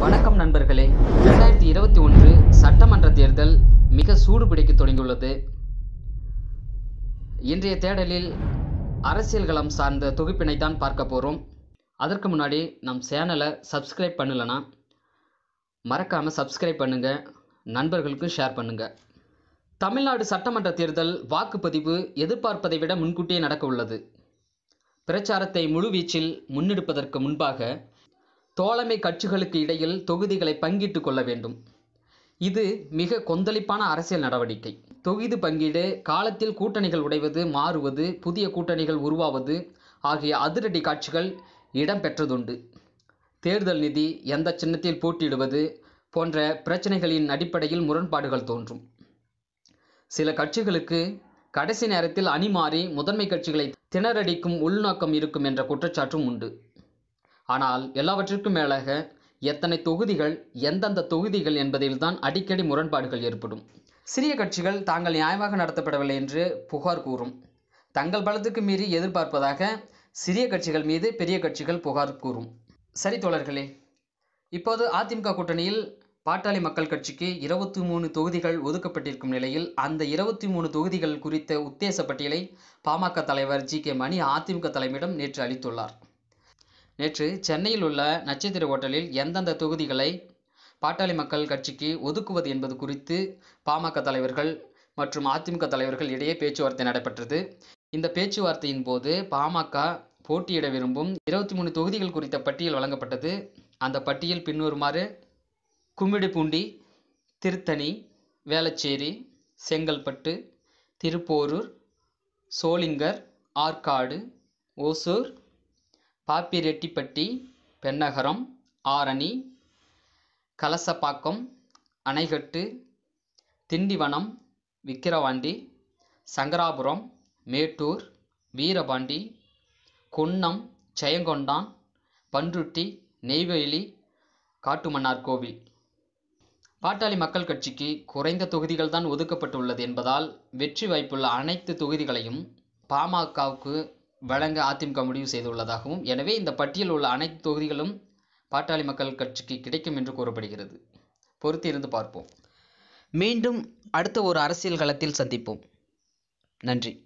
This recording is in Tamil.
வணக்கம் நண்பர்களே ரெண்டாயிரத்தி இருபத்தி ஒன்று சட்டமன்ற தேர்தல் மிக சூடு பிடிக்க தொடங்கியுள்ளது இன்றைய தேடலில் அரசியல் களம் சார்ந்த தொகுப்பினை தான் பார்க்க போகிறோம் அதற்கு முன்னாடி நம் சேனலை சப்ஸ்கிரைப் பண்ணலைன்னா மறக்காமல் சப்ஸ்கிரைப் பண்ணுங்கள் நண்பர்களுக்கும் ஷேர் பண்ணுங்கள் தமிழ்நாடு சட்டமன்ற தேர்தல் வாக்குப்பதிவு எதிர்பார்ப்பதை விட முன்கூட்டியே நடக்க உள்ளது பிரச்சாரத்தை முழுவீச்சில் முன்னெடுப்பதற்கு முன்பாக தோழமை கட்சிகளுக்கு இடையில் தொகுதிகளை பங்கிட்டு கொள்ள வேண்டும் இது மிக கொந்தளிப்பான அரசியல் நடவடிக்கை தொகுதி பங்கீடு காலத்தில் கூட்டணிகள் உடைவது மாறுவது புதிய கூட்டணிகள் உருவாவது ஆகிய அதிரடி காட்சிகள் இடம்பெற்றதுண்டு தேர்தல் நிதி எந்த சின்னத்தில் போட்டியிடுவது போன்ற பிரச்சனைகளின் அடிப்படையில் முரண்பாடுகள் தோன்றும் சில கட்சிகளுக்கு கடைசி நேரத்தில் அணி மாறி முதன்மை கட்சிகளை திணறடிக்கும் உள்நோக்கம் இருக்கும் என்ற குற்றச்சாட்டும் உண்டு ஆனால் எல்லாவற்றிற்கும் மேலாக எத்தனை தொகுதிகள் எந்தெந்த தொகுதிகள் என்பதில்தான் அடிக்கடி முரண்பாடுகள் ஏற்படும் சிறிய கட்சிகள் தாங்கள் நியாயமாக நடத்தப்படவில்லை என்று புகார் கூறும் தங்கள் பலத்துக்கு மீறி எதிர்பார்ப்பதாக சிறிய கட்சிகள் மீது பெரிய கட்சிகள் புகார் கூறும் சரி தோழர்களே இப்போது அதிமுக கூட்டணியில் பாட்டாளி மக்கள் கட்சிக்கு இருபத்தி மூணு தொகுதிகள் ஒதுக்கப்பட்டிருக்கும் நிலையில் அந்த இருபத்தி மூணு தொகுதிகள் குறித்த உத்தேச பட்டியலை பாமக தலைவர் ஜி கே மணி அதிமுக தலைமையிடம் நேற்று அளித்துள்ளார் நேற்று சென்னையில் உள்ள நட்சத்திர ஹோட்டலில் எந்தெந்த தொகுதிகளை பாட்டாளி மக்கள் கட்சிக்கு ஒதுக்குவது என்பது குறித்து பாமக தலைவர்கள் மற்றும் அதிமுக தலைவர்கள் இடையே பேச்சுவார்த்தை நடைபெற்றது இந்த பேச்சுவார்த்தையின் போது பாமக போட்டியிட விரும்பும் இருபத்தி மூணு தொகுதிகள் குறித்த பட்டியல் வழங்கப்பட்டது அந்த பட்டியல் பின்வருமாறு கும்மிடிப்பூண்டி திருத்தணி வேளச்சேரி செங்கல்பட்டு திருப்போரூர் சோளிங்கர் ஆற்காடு ஓசூர் பாப்பிரெட்டிப்பட்டி பென்னகரம் ஆரணி கலசப்பாக்கம் அணைகட்டு திண்டிவனம் விக்கிரவாண்டி சங்கராபுரம் மேட்டூர் வீரபாண்டி குன்னம் ஜெயங்கொண்டான் பன்ருட்டி நெய்வேலி காட்டுமன்னார் கோவில் பாட்டாளி மக்கள் கட்சிக்கு குறைந்த தொகுதிகள் தான் ஒதுக்கப்பட்டுள்ளது என்பதால் வெற்றி வாய்ப்புள்ள அனைத்து தொகுதிகளையும் பாமகவுக்கு வழங்க அதிமுக முடிவு செய்துள்ளதாகவும் எனவே இந்த பட்டியலில் உள்ள அனைத்து தொகுதிகளும் பாட்டாளி மக்கள் கட்சிக்கு கிடைக்கும் என்று கூறப்படுகிறது பொறுத்து இருந்து பார்ப்போம் மீண்டும் அடுத்த ஒரு அரசியல் களத்தில் சந்திப்போம் நன்றி